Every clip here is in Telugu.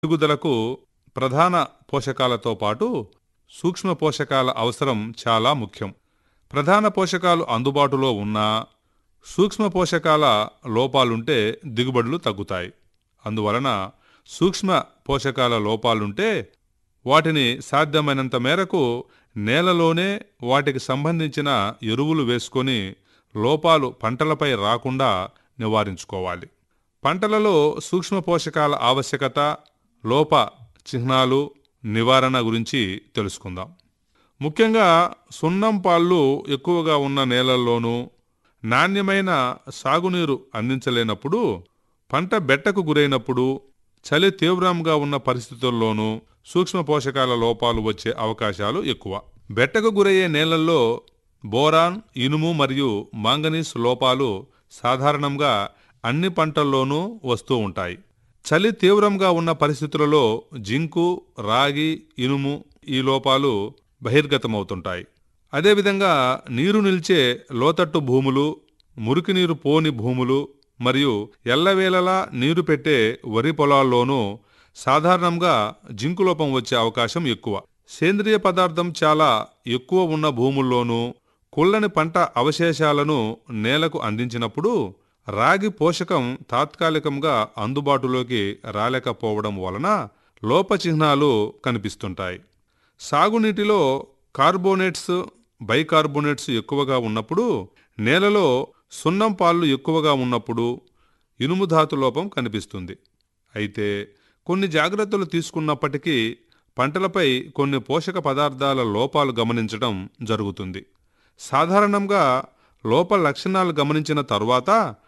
పెరుగుదలకు ప్రధాన పోషకాలతో పాటు సూక్ష్మ పోషకాల అవసరం చాలా ముఖ్యం ప్రధాన పోషకాలు అందుబాటులో ఉన్నా సూక్ష్మ పోషకాల లోపాలుంటే దిగుబడులు తగ్గుతాయి అందువలన సూక్ష్మ పోషకాల లోపాలుంటే వాటిని సాధ్యమైనంత మేరకు నేలలోనే వాటికి సంబంధించిన ఎరువులు వేసుకొని లోపాలు పంటలపై రాకుండా నివారించుకోవాలి పంటలలో సూక్ష్మ పోషకాల ఆవశ్యకత లోప చిహ్నాలు నివారణ గురించి తెలుసుకుందాం ముఖ్యంగా సున్నం పాళ్ళు ఎక్కువగా ఉన్న నేలల్లోనూ నాణ్యమైన సాగునీరు అందించలేనప్పుడు పంట బెట్టకు గురైనప్పుడు చలి తీవ్రంగా ఉన్న పరిస్థితుల్లోనూ సూక్ష్మ పోషకాల లోపాలు వచ్చే అవకాశాలు ఎక్కువ బెట్టకు గురయ్యే నేలల్లో బోరాన్ ఇనుము మరియు మాంగనీస్ లోపాలు సాధారణంగా అన్ని పంటల్లోనూ వస్తూ ఉంటాయి చలి తీవ్రంగా ఉన్న పరిస్థితులలో జింకు రాగి ఇనుము ఈ లోపాలు బహిర్గతమవుతుంటాయి అదేవిధంగా నీరు నిల్చే లోతట్టు భూములు మురికి నీరు పోని భూములు మరియు ఎల్లవేళలా నీరు పెట్టే వరి పొలాల్లోనూ సాధారణంగా జింకు లోపం వచ్చే అవకాశం ఎక్కువ సేంద్రియ పదార్థం చాలా ఎక్కువ ఉన్న భూముల్లోనూ కుళ్ళని పంట అవశేషాలను నేలకు అందించినప్పుడు రాగి పోషకం తాత్కాలికంగా అందుబాటులోకి రాలేకపోవడం వలన లోప చిహ్నాలు కనిపిస్తుంటాయి సాగునీటిలో కార్బోనేట్స్ బైకార్బోనేట్స్ ఎక్కువగా ఉన్నప్పుడు నేలలో సున్నం పాళ్ళు ఎక్కువగా ఉన్నప్పుడు ఇనుము ధాతు లోపం కనిపిస్తుంది అయితే కొన్ని జాగ్రత్తలు తీసుకున్నప్పటికీ పంటలపై కొన్ని పోషక పదార్థాల లోపాలు గమనించడం జరుగుతుంది సాధారణంగా లోప లక్షణాలు గమనించిన తరువాత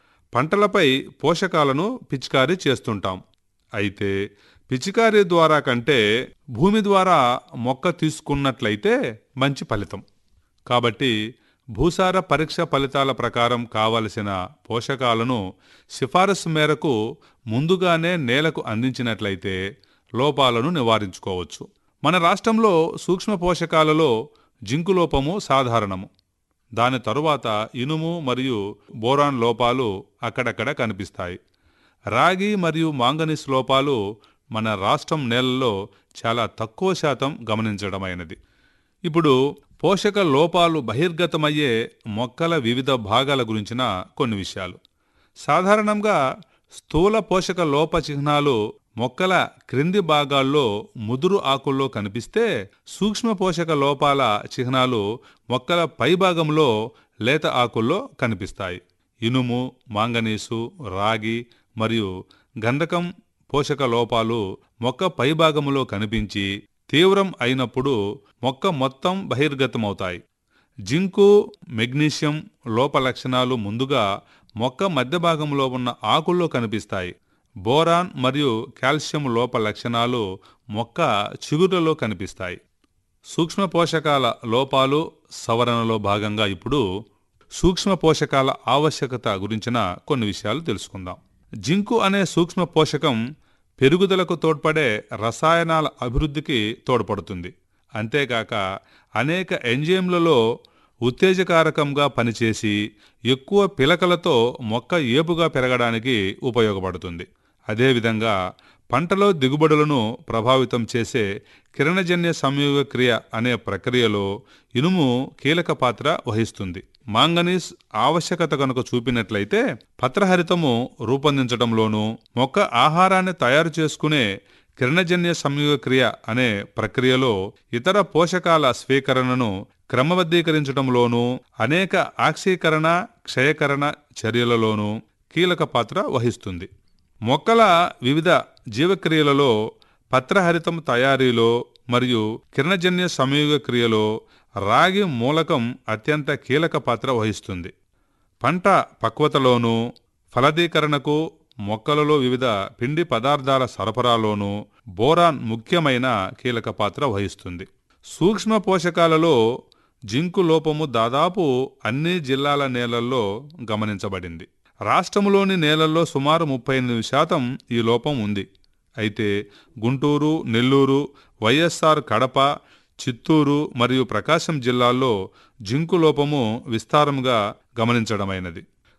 పంటలపై పోషకాలను పిచికారీ చేస్తుంటాం అయితే పిచికారీ ద్వారా కంటే భూమి ద్వారా మొక్క తీసుకున్నట్లయితే మంచి ఫలితం కాబట్టి భూసార పరీక్ష ఫలితాల ప్రకారం కావలసిన పోషకాలను సిఫారసు మేరకు ముందుగానే నేలకు అందించినట్లయితే లోపాలను నివారించుకోవచ్చు మన రాష్ట్రంలో సూక్ష్మ పోషకాలలో జింకు లోపము సాధారణము దాని తరువాత ఇనుము మరియు బోరాన్ లోపాలు అక్కడక్కడ కనిపిస్తాయి రాగి మరియు మాంగనీస్ లోపాలు మన రాష్ట్రం నేలల్లో చాలా తక్కువ శాతం గమనించడమైనది ఇప్పుడు పోషక లోపాలు బహిర్గతమయ్యే మొక్కల వివిధ భాగాల గురించిన కొన్ని విషయాలు సాధారణంగా స్థూల పోషక లోప చిహ్నాలు మొక్కల క్రింది భాగాల్లో ముదురు ఆకుల్లో కనిపిస్తే సూక్ష్మ పోషక లోపాల చిహ్నాలు మొక్కల పైభాగంలో లేత ఆకుల్లో కనిపిస్తాయి ఇనుము మాంగనీసు రాగి మరియు గంధకం పోషక లోపాలు మొక్క పైభాగంలో కనిపించి తీవ్రం అయినప్పుడు మొక్క మొత్తం బహిర్గతమవుతాయి జింకు మెగ్నీషియం లోప లక్షణాలు ముందుగా మొక్క మధ్య భాగంలో ఉన్న ఆకుల్లో కనిపిస్తాయి బోరాన్ మరియు కాల్షియం లోప లక్షణాలు మొక్క చిగురులలో కనిపిస్తాయి సూక్ష్మ పోషకాల లోపాలు సవరణలో భాగంగా ఇప్పుడు సూక్ష్మ పోషకాల ఆవశ్యకత గురించిన కొన్ని విషయాలు తెలుసుకుందాం జింకు అనే సూక్ష్మ పోషకం పెరుగుదలకు తోడ్పడే రసాయనాల అభివృద్ధికి తోడ్పడుతుంది అంతేకాక అనేక ఎంజైమ్లలో ఉత్తేజకారకంగా పనిచేసి ఎక్కువ పిలకలతో మొక్క ఏపుగా పెరగడానికి ఉపయోగపడుతుంది అదేవిధంగా పంటలో దిగుబడులను ప్రభావితం చేసే కిరణజన్య సంయోగ క్రియ అనే ప్రక్రియలో ఇనుము కీలక పాత్ర వహిస్తుంది మాంగనీస్ ఆవశ్యకత కనుక చూపినట్లయితే పత్రహరితము రూపొందించడంలోనూ మొక్క ఆహారాన్ని తయారు చేసుకునే కిరణజన్య సంయోగ క్రియ అనే ప్రక్రియలో ఇతర పోషకాల స్వీకరణను క్రమబద్ధీకరించడంలోనూ అనేక ఆక్సీకరణ క్షయకరణ చర్యలలోనూ కీలక పాత్ర వహిస్తుంది మొక్కల వివిధ జీవక్రియలలో పత్రహరితం తయారీలో మరియు కిరణజన్య సంయోగ క్రియలో రాగి మూలకం అత్యంత కీలక పాత్ర వహిస్తుంది పంట పక్వతలోనూ ఫలదీకరణకు మొక్కలలో వివిధ పిండి పదార్థాల సరఫరాలోనూ బోరాన్ ముఖ్యమైన కీలక పాత్ర వహిస్తుంది సూక్ష్మ పోషకాలలో జింకు లోపము దాదాపు అన్ని జిల్లాల నేలల్లో గమనించబడింది రాష్ట్రంలోని నేలల్లో సుమారు ముప్పై ఎనిమిది శాతం ఈ లోపం ఉంది అయితే గుంటూరు నెల్లూరు వైఎస్ఆర్ కడప చిత్తూరు మరియు ప్రకాశం జిల్లాల్లో జింకు లోపము విస్తారంగా గమనించడమైనది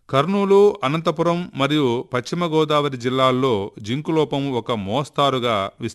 కర్నూలు అనంతపురం మరియు పశ్చిమ గోదావరి జిల్లాల్లో జింకు లోపం ఒక మోస్తారుగా